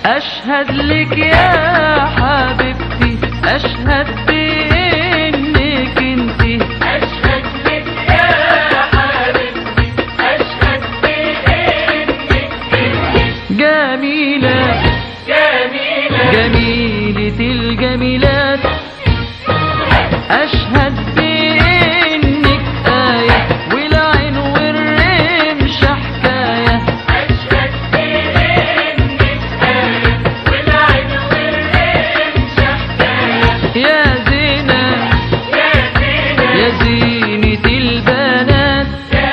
أشهد لك يا حبيبتي أشهد بإنك انتي أشهد لك يا حبيبتي أشهد بإنك جميلة جميلة جميلة الجميلات أشهد بإنك آية والعين والرمش حكاية أشهد بإنك آية والعين والرمش حكاية يا زينة يا زينة يا زينة البنات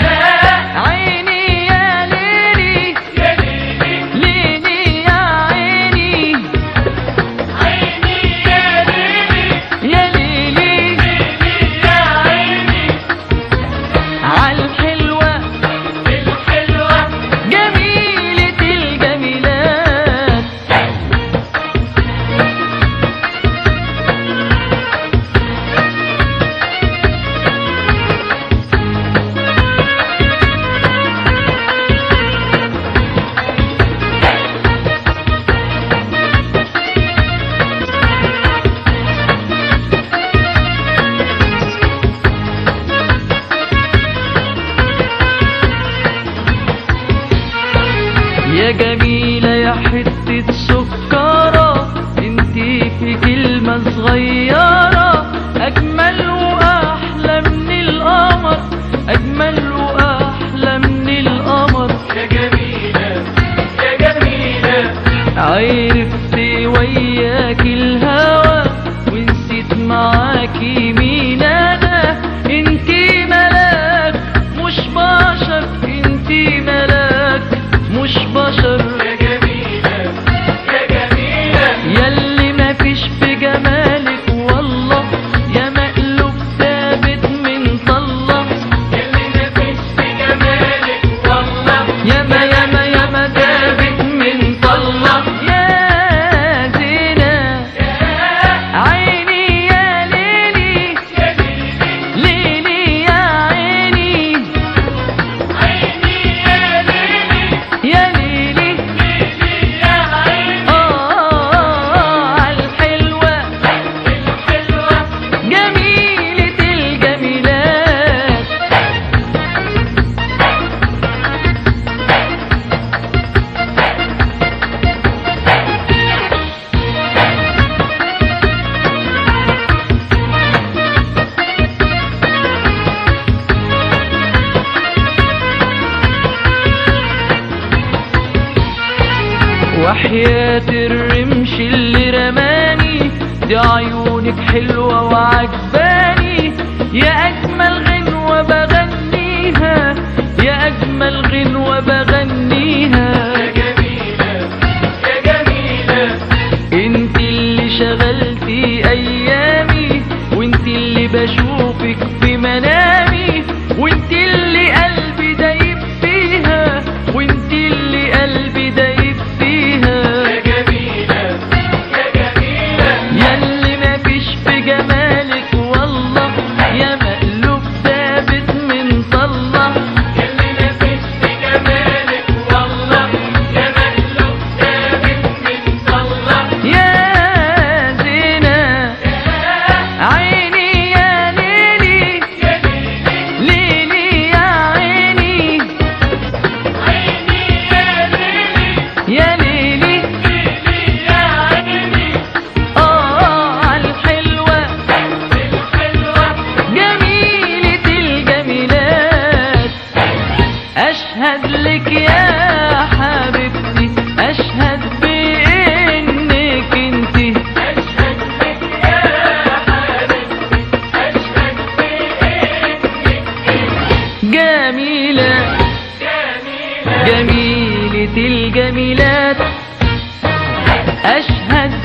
عيني يا ليلي يا ليلي ليلي يا عيني عيني يا ليلي يا ليلي ليلي يا عيني عالحلوة الحلوة جميلة الجميلات يا جميلة يا حتة سكرة انتي في كلمة صغيرة أجمل وأحلى من القمر أجمل وأحلى من القمر يا جميلة يا جميلة عرفت وياك الهوى ونسيت معاكي مين أنا انتي ملاك مش بشر انتي ملاك مش بشر يا جميلة يا جميلة ياللي مفيش في جمالك والله يا مقلوب ثابت من طلة اللي مفيش في جمالك والله ياما ياما ياما ثابت من طلة يا زينة عيني يا ليلي يا ليلي ليلي يا عيني عيني يا ليلي يا ليلي ليلي يا عيني آه الحلوة الحلوة جميلة الجميلات وحياة الرمش اللي رماني دي عيونك حلوة وعجباني يا أجمل غنوة بغنيها يا أجمل غنوة بغنيها يا جميلة يا جميلة انت اللي شغلتي أيامي وانت اللي بشوفك في منامي وانت اللي قلبي دايب فيها وانت اللي قلبي دايب فيها يا جميلة يا جميلة ياللي مفيش في جمالك والله يا مقلوب ثابت من طلة اللي مفيش في جمالك والله يا مقلوب ثابت من طلة يا زينة عيني يا ليلي يا ليلي ليلي يا عيني عيني يا ليلي يا ليلي ليلي يا عيني آه الحلوة الحلوة جميلة الجميلات أشهد لك يا حبيبتي أشهد بإنك انتي أشهد لك يا حبيبتي أشهد بإنك جميلة جميلة جميلة الجميلات أشهد